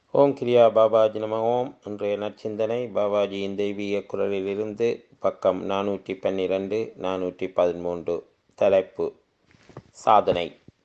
ஓம் கிரியா பாபாஜி நம ஓம் இன்றைய நற்சிந்தனை பாபாஜியின் தெய்வீக குரலிலிருந்து பக்கம் நானூற்றி பன்னிரண்டு நானூற்றி பதிமூன்று தலைப்பு சாதனை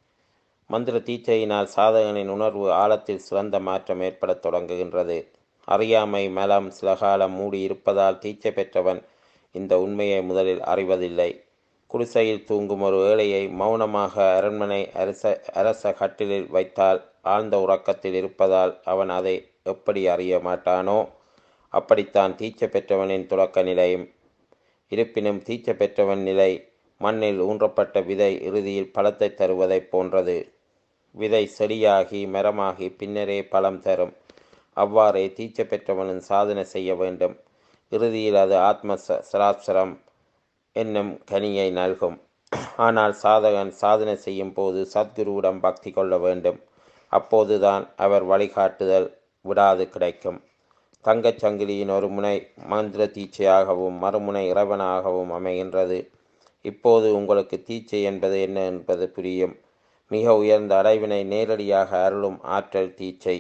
மந்திர தீட்சையினால் சாதகனின் உணர்வு ஆழத்தில் சிறந்த மாற்றம் ஏற்படத் தொடங்குகின்றது அறியாமை மலம் சில காலம் மூடி இருப்பதால் தீட்சை பெற்றவன் இந்த உண்மையை முதலில் அறிவதில்லை குடிசையில் தூங்கும் ஒரு ஏழையை மௌனமாக அரண்மனை அரச அரச கட்டிலில் வைத்தால் ஆழ்ந்த உறக்கத்தில் இருப்பதால் அவன் அதை எப்படி அறிய மாட்டானோ அப்படித்தான் தீட்சை பெற்றவனின் தொடக்க நிலையும் இருப்பினும் தீட்சை பெற்றவன் நிலை மண்ணில் ஊன்றப்பட்ட விதை இறுதியில் பழத்தை தருவதைப் போன்றது விதை செடியாகி மரமாகி பின்னரே பழம் தரும் அவ்வாறே தீட்சை பெற்றவனும் சாதனை செய்ய வேண்டும் இறுதியில் அது ஆத்ம சராசரம் என்னும் கனியை நல்கும் ஆனால் சாதகன் சாதனை செய்யும் போது சத்குருவிடம் பக்தி கொள்ள வேண்டும் அப்போதுதான் அவர் வழிகாட்டுதல் விடாது கிடைக்கும் தங்கச் சங்கிலியின் ஒரு முனை மந்திர தீட்சையாகவும் மறுமுனை இறைவனாகவும் அமைகின்றது இப்போது உங்களுக்கு தீட்சை என்பது என்ன என்பது புரியும் மிக உயர்ந்த அடைவினை நேரடியாக அருளும் ஆற்றல் தீட்சை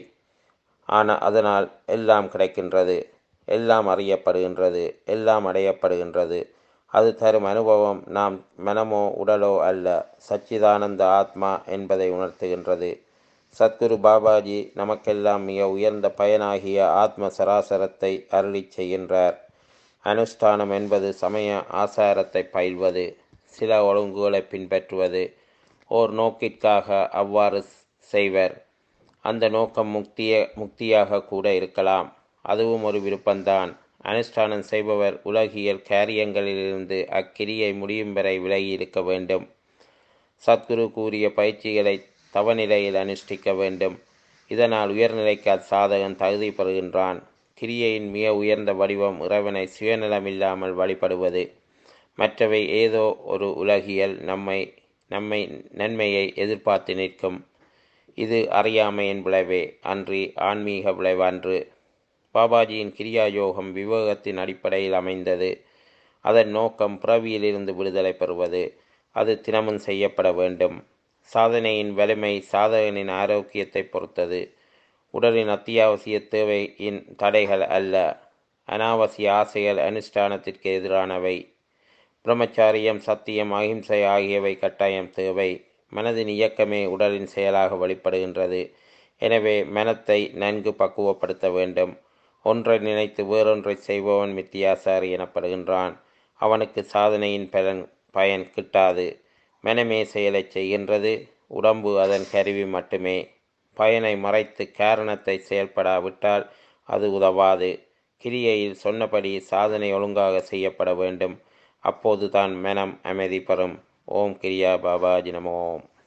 ஆனால் அதனால் எல்லாம் கிடைக்கின்றது எல்லாம் அறியப்படுகின்றது எல்லாம் அடையப்படுகின்றது அது தரும் அனுபவம் நாம் மனமோ உடலோ அல்ல சச்சிதானந்த ஆத்மா என்பதை உணர்த்துகின்றது சத்குரு பாபாஜி நமக்கெல்லாம் மிக உயர்ந்த பயனாகிய ஆத்ம சராசரத்தை அருளி செய்கின்றார் அனுஷ்டானம் என்பது சமய ஆசாரத்தை பயில்வது சில ஒழுங்குகளை பின்பற்றுவது ஓர் நோக்கிற்காக அவ்வாறு செய்வர் அந்த நோக்கம் முக்திய முக்தியாக கூட இருக்கலாம் அதுவும் ஒரு விருப்பம்தான் அனுஷ்டானம் செய்பவர் உலகியல் காரியங்களிலிருந்து அக்கிரியை முடியும் வரை விலகி இருக்க வேண்டும் சத்குரு கூறிய பயிற்சிகளை தவநிலையில் அனுஷ்டிக்க வேண்டும் இதனால் உயர்நிலைக்கு அச்சாதகன் தகுதி பெறுகின்றான் கிரியையின் மிக உயர்ந்த வடிவம் இறைவனை சுயநலமில்லாமல் வழிபடுவது மற்றவை ஏதோ ஒரு உலகியல் நம்மை நம்மை நன்மையை எதிர்பார்த்து நிற்கும் இது அறியாமையின் விளைவே அன்றி ஆன்மீக விளைவன்று பாபாஜியின் கிரியா யோகம் விவேகத்தின் அடிப்படையில் அமைந்தது அதன் நோக்கம் பிறவியிலிருந்து விடுதலை பெறுவது அது தினமும் செய்யப்பட வேண்டும் சாதனையின் வலிமை சாதகனின் ஆரோக்கியத்தை பொறுத்தது உடலின் அத்தியாவசிய தேவையின் தடைகள் அல்ல அனாவசிய ஆசைகள் அனுஷ்டானத்திற்கு எதிரானவை பிரம்மச்சாரியம் சத்தியம் அகிம்சை ஆகியவை கட்டாயம் தேவை மனதின் இயக்கமே உடலின் செயலாக வெளிப்படுகின்றது எனவே மனத்தை நன்கு பக்குவப்படுத்த வேண்டும் ஒன்றை நினைத்து வேறொன்றை செய்பவன் மித்தியாசாரி எனப்படுகின்றான் அவனுக்கு சாதனையின் பலன் பயன் கிட்டாது மனமே செயலை செய்கின்றது உடம்பு அதன் கருவி மட்டுமே பயனை மறைத்து காரணத்தை செயல்படாவிட்டால் அது உதவாது கிரியையில் சொன்னபடி சாதனை ஒழுங்காக செய்யப்பட வேண்டும் அப்போதுதான் மனம் அமைதி பெறும் ஓம் கிரியா பாபாஜி நம ஓம்